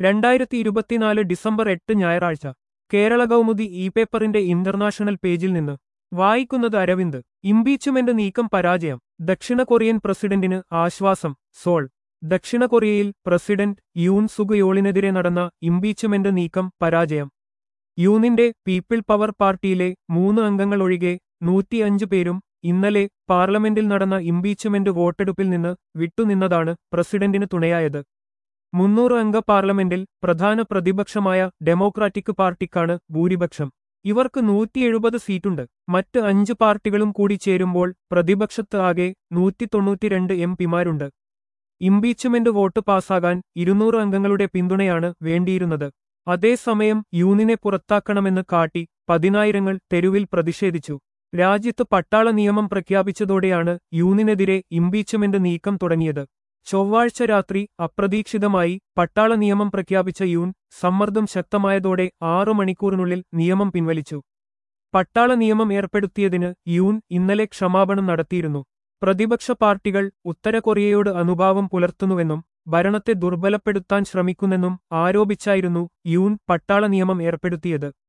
രണ്ടായിരത്തി ഇരുപത്തിനാല് ഡിസംബർ എട്ട് ഞായറാഴ്ച കേരള കൗമുദി ഇ പേപ്പറിന്റെ ഇന്റർനാഷണൽ പേജിൽ നിന്ന് വായിക്കുന്നത് അരവിന്ദ് ഇംപീച്ച്മെന്റ് നീക്കം പരാജയം ദക്ഷിണ കൊറിയൻ പ്രസിഡന്റിന് ആശ്വാസം സോൾ ദക്ഷിണ കൊറിയയിൽ പ്രസിഡന്റ് യൂൻ സുഗയോളിനെതിരെ നടന്ന ഇംപീച്ച്മെന്റ് നീക്കം പരാജയം യൂനിന്റെ പീപ്പിൾ പവർ പാർട്ടിയിലെ മൂന്ന് അംഗങ്ങൾ ഒഴികെ നൂറ്റിയഞ്ച് പേരും ഇന്നലെ പാർലമെന്റിൽ നടന്ന ഇംപീച്ച്മെന്റ് വോട്ടെടുപ്പിൽ നിന്ന് വിട്ടുനിന്നതാണ് പ്രസിഡന്റിന് തുണയായത് മുന്നൂറ് അംഗ പാർലമെന്റിൽ പ്രധാന പ്രതിപക്ഷമായ ഡെമോക്രാറ്റിക് പാർട്ടിക്കാണ് ഭൂരിപക്ഷം ഇവർക്ക് നൂറ്റി എഴുപത് സീറ്റുണ്ട് മറ്റ് അഞ്ച് പാർട്ടികളും കൂടി ചേരുമ്പോൾ പ്രതിപക്ഷത്ത് ആകെ നൂറ്റി തൊണ്ണൂറ്റിരണ്ട് എം പിമാരുണ്ട് ഇംപീച്ച്മെന്റ് വോട്ട് പാസ്സാകാൻ ഇരുന്നൂറ് അംഗങ്ങളുടെ പിന്തുണയാണ് വേണ്ടിയിരുന്നത് അതേസമയം യൂണിനെ പുറത്താക്കണമെന്ന് കാട്ടി പതിനായിരങ്ങൾ തെരുവിൽ പ്രതിഷേധിച്ചു രാജ്യത്ത് പട്ടാള നിയമം പ്രഖ്യാപിച്ചതോടെയാണ് യൂണിനെതിരെ ഇംപീച്ച്മെന്റ് നീക്കം തുടങ്ങിയത് ചൊവ്വാഴ്ച രാത്രി അപ്രതീക്ഷിതമായി പട്ടാള നിയമം പ്രഖ്യാപിച്ച യൂൻ സമ്മർദ്ദം ശക്തമായതോടെ ആറു മണിക്കൂറിനുള്ളിൽ നിയമം പിൻവലിച്ചു പട്ടാള നിയമം ഏർപ്പെടുത്തിയതിന് യൂൻ ഇന്നലെ ക്ഷമാപണം നടത്തിയിരുന്നു പ്രതിപക്ഷ പാർട്ടികൾ ഉത്തര കൊറിയയോട് അനുഭാവം പുലർത്തുന്നുവെന്നും ഭരണത്തെ ദുർബലപ്പെടുത്താൻ ശ്രമിക്കുന്നെന്നും ആരോപിച്ചായിരുന്നു യൂൻ പട്ടാള നിയമം ഏർപ്പെടുത്തിയത്